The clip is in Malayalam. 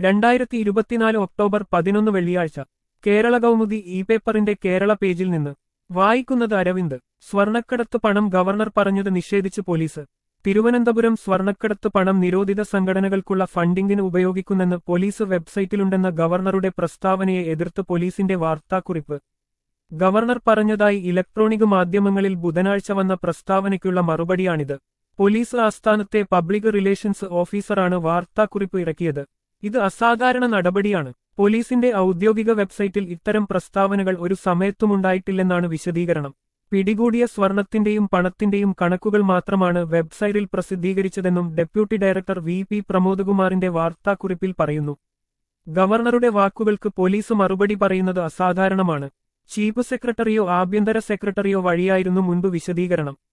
രണ്ടായിരത്തി ഇരുപത്തിനാല് ഒക്ടോബർ പതിനൊന്ന് വെള്ളിയാഴ്ച കേരള കൗമുദി ഇ പേപ്പറിന്റെ കേരള പേജിൽ നിന്ന് വായിക്കുന്നത് അരവിന്ദ് സ്വർണക്കടത്ത് പണം ഗവർണർ പറഞ്ഞത് നിഷേധിച്ച് പോലീസ് തിരുവനന്തപുരം സ്വർണക്കടത്ത് പണം നിരോധിത സംഘടനകൾക്കുള്ള ഫണ്ടിംഗിന് ഉപയോഗിക്കുന്നെന്ന് പോലീസ് വെബ്സൈറ്റിലുണ്ടെന്ന ഗവർണറുടെ പ്രസ്താവനയെ എതിർത്ത് പോലീസിന്റെ വാർത്താക്കുറിപ്പ് ഗവർണർ പറഞ്ഞതായി ഇലക്ട്രോണിക് മാധ്യമങ്ങളിൽ ബുധനാഴ്ച വന്ന പ്രസ്താവനയ്ക്കുള്ള മറുപടിയാണിത് പോലീസ് ആസ്ഥാനത്തെ പബ്ലിക് റിലേഷൻസ് ഓഫീസറാണ് വാർത്താക്കുറിപ്പ് ഇറക്കിയത് ഇത് അസാധാരണ നടപടിയാണ് പോലീസിന്റെ ഔദ്യോഗിക വെബ്സൈറ്റിൽ ഇത്തരം പ്രസ്താവനകൾ ഒരു സമയത്തുമുണ്ടായിട്ടില്ലെന്നാണ് വിശദീകരണം പിടികൂടിയ സ്വർണത്തിന്റെയും പണത്തിന്റെയും കണക്കുകൾ മാത്രമാണ് വെബ്സൈറ്റിൽ പ്രസിദ്ധീകരിച്ചതെന്നും ഡെപ്യൂട്ടി ഡയറക്ടർ വി പി പ്രമോദ്കുമാറിന്റെ വാർത്താക്കുറിപ്പിൽ പറയുന്നു ഗവർണറുടെ വാക്കുകൾക്ക് പോലീസ് മറുപടി പറയുന്നത് അസാധാരണമാണ് ചീഫ് സെക്രട്ടറിയോ ആഭ്യന്തര സെക്രട്ടറിയോ വഴിയായിരുന്നു മുൻപ് വിശദീകരണം